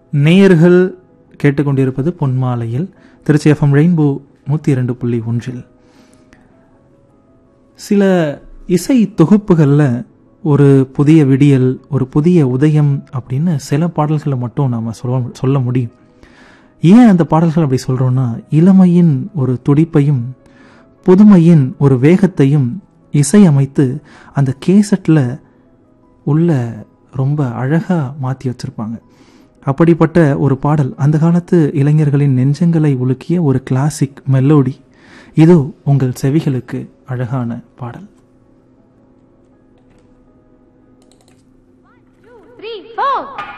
நேயர்கள் கேட்டுக்கொண்டிருப்பது பொன்மாலையில் Trichy FM rainbow நூற்றி இரண்டு புள்ளி ஒன்றில் சில இசை தொகுப்புகளில் ஒரு புதிய விடியல் ஒரு புதிய உதயம் அப்படின்னு சில பாடல்களை மட்டும் நாம் சொல்ல சொல்ல முடியும் ஏன் அந்த பாடல்கள் அப்படி சொல்கிறோன்னா இளமையின் ஒரு துடிப்பையும் புதுமையின் ஒரு வேகத்தையும் இசையமைத்து அந்த கேசட்டில் உள்ள ரொம்ப அழகாக மாற்றி வச்சுருப்பாங்க அப்படிப்பட்ட ஒரு பாடல் அந்த காலத்து இளைஞர்களின் நெஞ்சங்களை உலுக்கிய ஒரு கிளாசிக் மெலோடி இதோ உங்கள் செவிகளுக்கு அழகான பாடல் three, four.